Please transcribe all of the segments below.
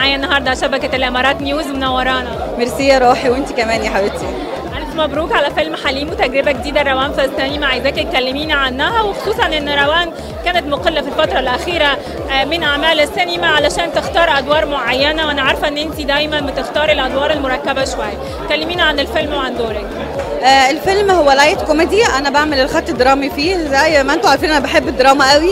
معايا النهارده على شبكه الامارات نيوز منورانا ميرسي يا روحي وانت كمان يا حبيبتي الف مبروك على فيلم حليم وتجربه جديده روان في السينما عايزاكي تكلميني عنها وخصوصا ان روان كانت مقله في الفتره الاخيره آه، من اعمال السينما علشان تختار ادوار معينه وانا عارفه ان انت دايما بتختاري الادوار المركبه شويه كلمينا عن الفيلم وعن دورك آه الفيلم هو لايت كوميدي انا بعمل الخط الدرامي فيه زي ما انتم عارفين انا بحب الدراما قوي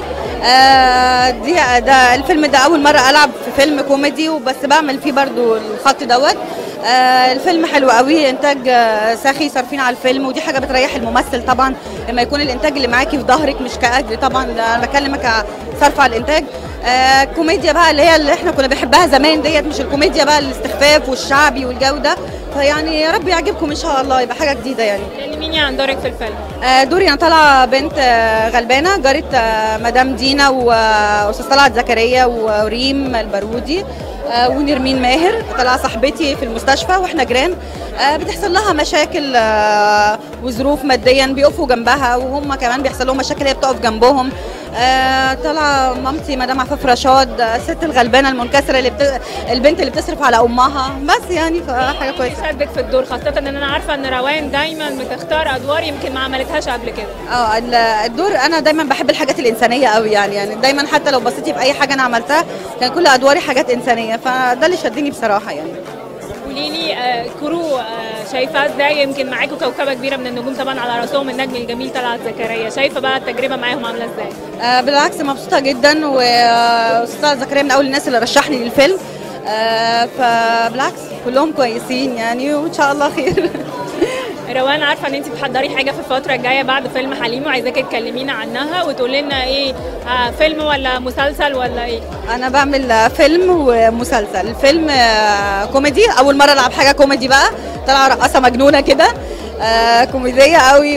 آه دي ده الفيلم ده اول مره العب في فيلم كوميدي وبس بعمل فيه برضو الخط دوت آه الفيلم حلو قوي انتاج آه ساخي صارفين على الفيلم ودي حاجه بتريح الممثل طبعا لما يكون الانتاج اللي معاكي في ظهرك مش كاجر طبعا ده انا بكلمك صرف على الانتاج آه كوميديا بقى اللي هي اللي احنا كنا بنحبها زمان ديت مش الكوميديا بقى الاستخفاف والشعبي والجو ده فيعني يا رب يعجبكم ان شاء الله يبقى حاجه جديده يعني كلميني عن دورك في الفيلم آه، دوري انا طالعه بنت آه، غلبانه جاره آه، مدام دينا واستاذ طلعت زكريا وريم البارودي آه، ونرمين ماهر طالعه صاحبتي في المستشفى واحنا جيران آه، بتحصل لها مشاكل آه، وظروف ماديا بيقفوا جنبها وهم كمان بيحصل لهم مشاكل هي بتقف جنبهم آه، طالعه مامتي مدام عفاف رشاد آه، الست الغلبانه المنكسره اللي بت... البنت اللي بتصرف على امها بس يعني فحاجه كويسه شدك في الدور خاصه ان انا عارفه ان روان دايما بتختار ادوار يمكن ما عملتهاش قبل كده اه ال- الدور انا دايما بحب الحاجات الانسانيه قوي يعني يعني دايما حتى لو بصيتي في اي حاجه انا عملتها كان كل ادواري حاجات انسانيه فده اللي شدني بصراحه يعني قولي لي آه، كرو آه، شايفاه ازاي يمكن معاكم كوكبه كبيره من النجوم طبعا على راسهم النجم الجميل طلعت زكريا شايفه بقى التجربه معاهم عامله ازاي آه بالعكس مبسوطه جدا واستاذ زكريا من اول الناس اللي رشحني للفيلم آه فبالعكس كلهم كويسين يعني وان شاء الله خير روان عارفه ان انت بتحضري حاجه في الفتره الجايه بعد فيلم حليم وعايزاكي تكلمينا عنها وتقولي لنا ايه آه فيلم ولا مسلسل ولا ايه انا بعمل فيلم ومسلسل الفيلم آه، كوميدي اول مره العب حاجه كوميدي بقى طالعه رقاصه مجنونه كده آه، كوميديه قوي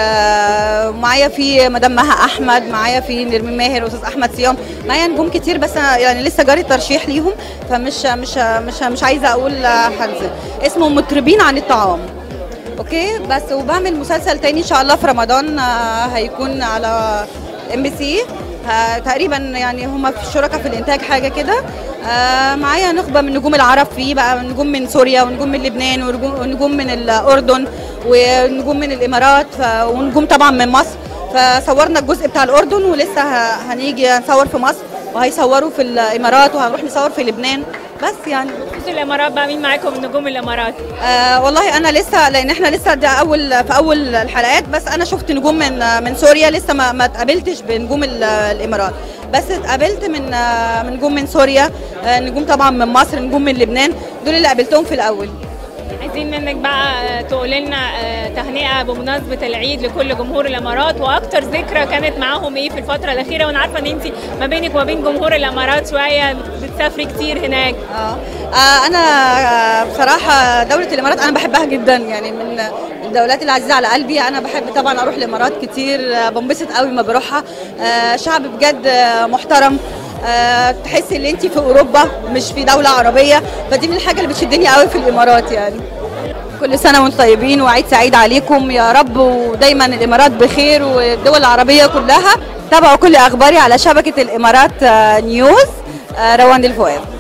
و- ومعايا في مدام مها احمد معايا في نرمين ماهر واستاذ احمد صيام معايا نجوم كتير بس أنا يعني لسه جاري ترشيح ليهم فمش مش مش مش عايزه اقول حد اسمه مطربين عن الطعام اوكي بس وبعمل مسلسل تاني ان شاء الله في رمضان آه، هيكون على ام بي سي تقريبا يعني هما في الشركاء في الانتاج حاجه كده آه، معايا نخبه من نجوم العرب فيه بقى نجوم من سوريا ونجوم من لبنان ونجوم ونجوم من الاردن ونجوم من الامارات ف- ونجوم طبعا من مصر فصورنا الجزء بتاع الاردن ولسه ه- هنيجي نصور في مصر وهيصوروا في الامارات وهنروح نصور في لبنان بس يعني بخصوص الامارات بقى مين معاكم من نجوم الامارات آه والله انا لسه لان احنا لسه ده اول في اول الحلقات بس انا شفت نجوم من من سوريا لسه ما ما اتقابلتش بنجوم ال- الامارات بس اتقابلت من آه، من نجوم من سوريا آه، نجوم طبعا من مصر نجوم من لبنان دول اللي قابلتهم في الاول عايزين منك بقى تقولي لنا آه، تهنئه بمناسبه العيد لكل جمهور الامارات واكتر ذكرى كانت معاهم ايه في الفتره الاخيره وانا عارفه ان انت ما بينك وما بين جمهور الامارات شويه بتسافري كتير هناك آه. آه انا آه، بصراحه دوله الامارات انا بحبها جدا يعني من الدولات اللي عزيزه على قلبي انا بحب طبعا اروح الامارات كتير آه، بنبسط قوي ما بروحها آه شعب بجد آه، محترم آه تحسي ان انت في اوروبا مش في دوله عربيه فدي من الحاجه اللي بتشدني قوي في الامارات يعني كل سنه وانتم طيبين وعيد سعيد عليكم يا رب ودايما الامارات بخير والدول العربيه كلها تابعوا كل اخباري على شبكه الامارات آه، نيوز آه، روان الفؤاد